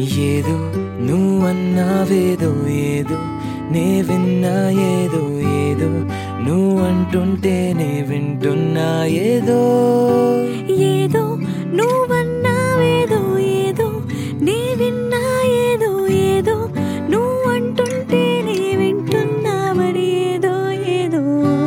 ఏదో నువ్వన్నావేదో ఏదో నే విన్నా ఏదో ఏదో నువ్వు అంటుంటేనే వింటున్నా ఏదో ఏదో నువ్వన్నావేదో ఏదో నే విన్నా ఏదో ఏదో నువ్వు అంటుంటే నే వింటున్నా మరి ఏదో ఏదో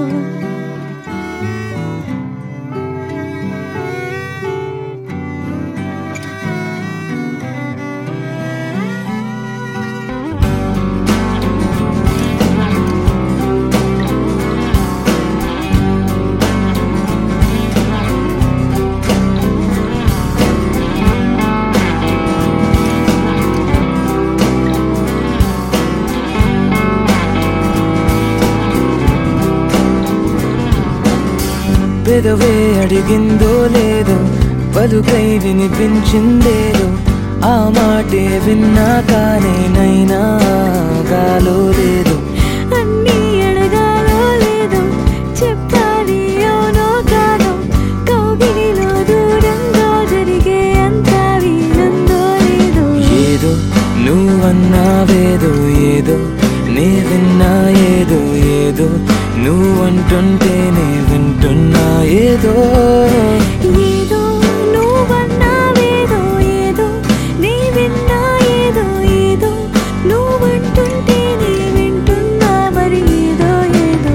పెదవే అడిగిందో లేదో పలుకై వినిపించిందేదో ఆ మాటే విన్నా కానీ నైనా గాలో లేదు అన్నీ అడగాలో లేదో చెప్పాలి అవునో కాదో కౌగిలిలో దూరంగా జరిగే అంత వీలుందో లేదో ఏదో నువ్వన్నావేదో ఏదో నే విన్నా ఏదో ఏదో నువ్వంటుంటేనే వింటున్నా ఏదో ఏదో నువ్వన్నావేదో ఏదో నీ విన్నా ఏదో ఏదో నువ్వంటుంటే నీ వింటున్నా మరి ఏదో ఏదో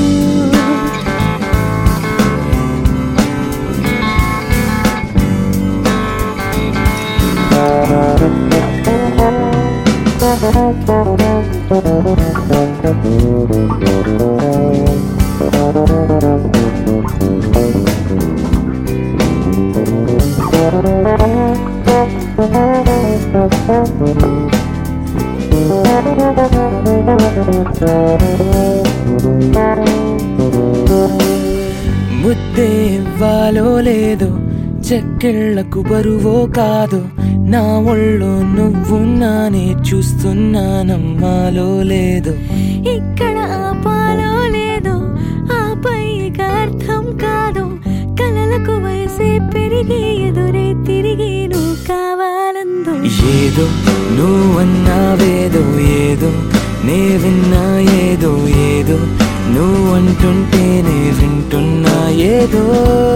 ముద్దే ఇవ్వాలో లేదో చెక్కిళ్లకు బరువో కాదో నా ఒళ్ళో నువ్వు నానే చూస్తున్నా నమ్మాలో లేదో ఇక్కడ ఆపాలో లేదో ఆపై ఇక అర్థం కాదు కలలకు వయసే పెరిగి ఎదురే తిరిగి నువ్వు కావాలందు ఏదో నువ్వన్నావేదో ఏదో నే విన్నా ఏదో ఏదో నువ్వంటుంటేనే వింటున్నా ఏదో